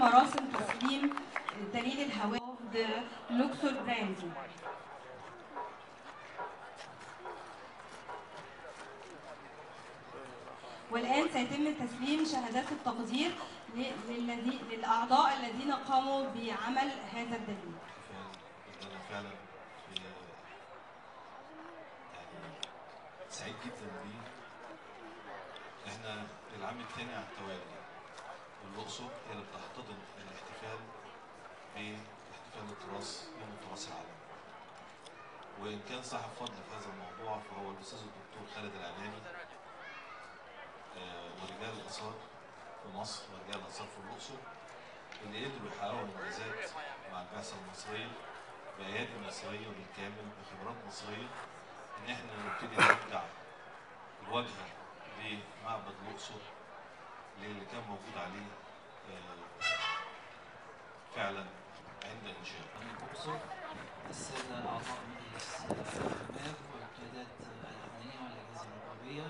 مراسم تسليم دليل الهوية the Luxor brand والآن سيتم تسليم شهادات التقدير ل- للذي للأعضاء الذين قاموا بعمل هذا الدليل فعلا انا فعلا في- يعني سعيد جدا بيه احنا العام الثاني على التوالي والاقصر هي اللي بتحتضن الاحتفال باحتفال التراث يوم التراث العالمي وان كان صاحب فضل في هذا الموضوع فهو الاستاذ الدكتور خالد العناني آه، ورجال الاثار في مصر ورجال الاثار في الاقصر اللي قدروا يحققوا انجازات مع البعثه المصريه بايادي مصريه بالكامل بخبرات مصريه ان احنا نبتدي نرجع الواجهه لمعبد الاقصر اللي كان موجود عليه آه، فعلا عند انشائه. الأقصر السادة أعضاء مجلس النواب والقيادات الأمنية والأجهزة الرقابية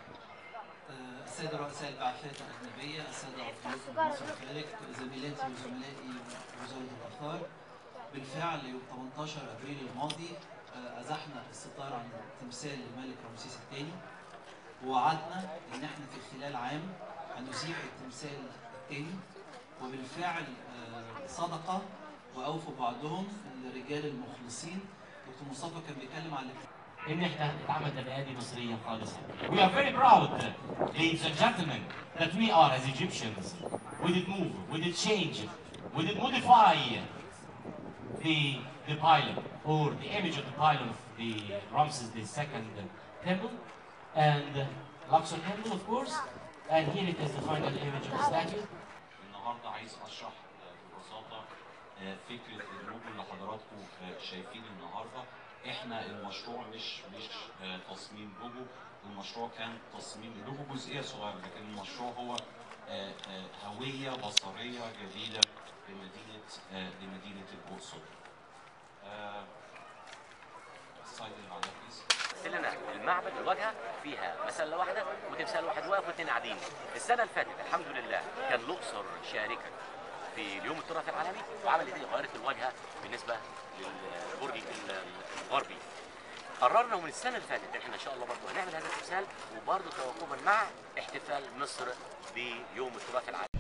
آه، السادة رؤساء البعثات الأجنبية السادة الضيوف من مصر والخارج زميلاتي وزملائي وزارة الآثار بالفعل يوم 18 أبريل الماضي آه، أزحنا الستار عن تمثال الملك رمسيس الثاني ووعدنا إن إحنا في خلال عام هنزيح التمثال الثاني وبالفعل آه، صدق واوفوا بعضهم الرجال المخلصين دكتور مصطفى كان بيتكلم على ان احنا اتعمل بأيادي مصرية خالصة. We are very proud, ladies and gentlemen, that we are as Egyptians. We did move, we did change, we did modify the the pylon or the image of the pylon of the Ramses II temple and Luxor temple, of course. And here it is the final image of the statue. النهارده عايز اشرح ببساطه آه، فكره اللوجو اللي حضراتكم آه، شايفين النهارده احنا المشروع مش مش آه، تصميم لوجو المشروع كان تصميم لوجو جزئيه صغيره لكن المشروع هو آه، آه، هويه بصريه جديده لمدينه آه، لمدينه الاقصر. آه، السلايد اللي بعدها بليز. لنا المعبد الواجهه فيها مسله واحده وتمثال واحد واقف واثنين قاعدين السنه اللي فاتت الحمد لله كان الاقصر شاركه في اليوم التراث العالمي وعملت ايه غيرت الواجهه بالنسبه للبرج ال- الغربي قررنا من السنه اللي فاتت احنا ان شاء الله برضه هنعمل هذا التمثال وبرضه توافقا مع احتفال مصر بيوم التراث العالمي